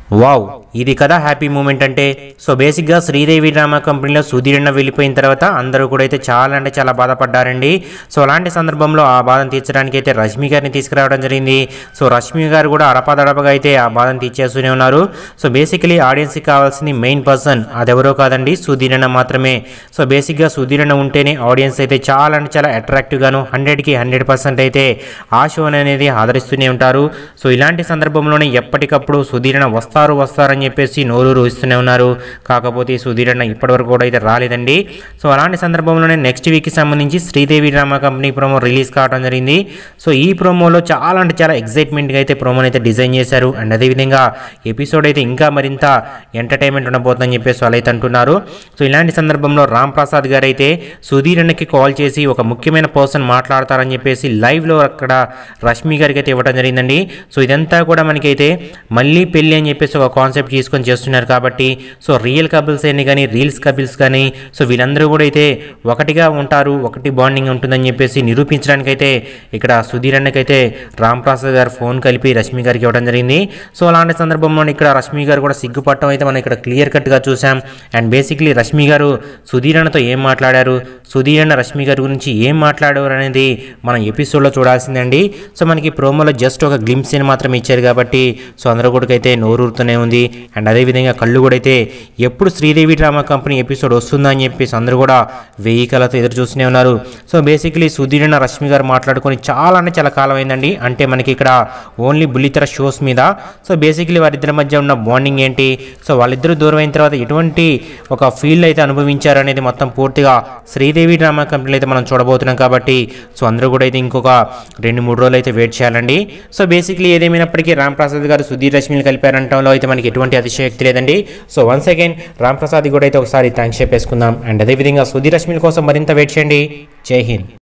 wow ఇది కదా happy moment అంటే సో బేసిక్గా శ్రీదేవి డ్రామా కంపెనీలో సుధీరణ వెళ్ళిపోయిన తర్వాత అందరూ కూడా అయితే చాలా అంటే చాలా బాధపడ్డారండి సో అలాంటి సందర్భంలో ఆ బాధను తీర్చడానికి అయితే రష్మి గారిని తీసుకురావడం జరిగింది సో రష్మి గారు కూడా అడపాదడపగా అయితే ఆ బాధను తీర్చేస్తూనే ఉన్నారు సో బేసికలీ ఆడియన్స్కి కావాల్సింది మెయిన్ పర్సన్ అదెవరో కాదండి సుధీరణ మాత్రమే సో బేసిక్గా సుధీరణ ఉంటేనే ఆడియన్స్ అయితే చాలా అంటే చాలా అట్రాక్టివ్గాను హండ్రెడ్కి హండ్రెడ్ పర్సెంట్ అయితే ఆ షోని అనేది ఆదరిస్తూనే ఉంటారు సో ఇలాంటి సందర్భంలోనే ఎప్పటికప్పుడు సుధీరణ వస్తారు వస్తారని చెప్పేసి నోరూరు ఇస్తూనే ఉన్నారు కాకపోతే సుధీరణ ఇప్పటివరకు కూడా అయితే రాలేదండి సో అలాంటి సందర్భంలోనే నెక్స్ట్ వీక్కి సంబంధించి Sridevi drama company promo release కావడం జరిగింది సో ఈ ప్రోమోలో చాలా అంటే చాలా ఎక్సైట్మెంట్గా అయితే ప్రోమోని అయితే డిజైన్ చేశారు అండ్ అదేవిధంగా ఎపిసోడ్ అయితే ఇంకా మరింత ఎంటర్టైన్మెంట్ ఉండబోతుందని చెప్పేసి వాళ్ళు అయితే అంటున్నారు సో ఇలాంటి సందర్భంలో రామ్ ప్రసాద్ గారు అయితే సుధీరణకి కాల్ చేసి ఒక ముఖ్యమైన పర్సన్ మాట్లాడతారని చెప్పేసి లైవ్లో అక్కడ రష్మి గారికి అయితే ఇవ్వడం జరిగిందండి సో ఇదంతా కూడా మనకైతే మళ్ళీ పెళ్ళి అని చెప్పేసి ఒక కాన్సెప్ట్ తీసుకొని చేస్తున్నారు కాబట్టి సో రియల్ కపుల్స్ అని కానీ రీల్స్ కపుల్స్ కానీ సో వీళ్ళందరూ కూడా అయితే ఒకటిగా ఉంటారు ఒకటి బాండింగ్ ఉంటుందని చెప్పేసి నిరూపించడానికైతే ఇక్కడ సుధీరన్నకైతే రామ్ ప్రసాద్ గారు ఫోన్ కలిపి రష్మి గారికి ఇవ్వడం జరిగింది సో అలాంటి సందర్భంలో ఇక్కడ రష్మి గారు కూడా సిగ్గుపడటం అయితే మనం ఇక్కడ క్లియర్ కట్గా చూసాం అండ్ బేసిక్లీ రష్మి గారు సుధీరన్నతో ఏం మాట్లాడారు సుధీరన్న రష్మి గారి గురించి ఏం మాట్లాడారు అనేది మనం ఎపిసోడ్లో చూడాల్సిందండి సో మనకి ప్రోమోలో జస్ట్ ఒక గ్లిమ్స్ అని మాత్రం ఇచ్చారు కాబట్టి సో అందరూ కూడా అయితే నోరూరుతూనే ఉంది అండ్ అదేవిధంగా కళ్ళు కూడా అయితే ఎప్పుడు శ్రీదేవి డ్రామా కంపెనీ ఎపిసోడ్ వస్తుందా అని చెప్పేసి అందరూ కూడా వెయ్యి కళతో ఎదురు చూస్తూనే ఉన్నారు సో బేసిక్లీ సుధీరన్న రష్మి గారు మాట్లాడుకొని చాలా అంటే చాలా కాలం అయిందండి అంటే మనకి ఇక్కడ ఓన్లీ బుల్లితెర షోస్ మీద సో బేసిక్లీ వారిద్దరి మధ్య ఉన్న బాండింగ్ ఏంటి సో వాళ్ళిద్దరూ దూరం అయిన తర్వాత ఎటువంటి ఒక ఫీల్ అయితే అనుభవించారు అనేది మొత్తం పూర్తిగా శ్రీదేవి డ్రామా కంపెనీలో అయితే మనం చూడబోతున్నాం కాబట్టి సో అందరూ కూడా అయితే ఇంకొక రెండు మూడు రోజులు అయితే వెయిట్ చేయాలండి సో బేసిక్లీ ఏదేమైనప్పటికీ రామ్ ప్రసాద్ గారు సుధీర్ రష్మిని కలిపారంటంలో అయితే మనకి ఎటువంటి అతిశయోక్తి లేదండి so once again Ram Prasad కూడా అయితే ఒకసారి థ్యాంక్స్ చెప్పేసుకుందాం అండ్ అదేవిధంగా సుధీర్ రష్మిల కోసం మరింత వెయిట్ చేయండి జై హింద్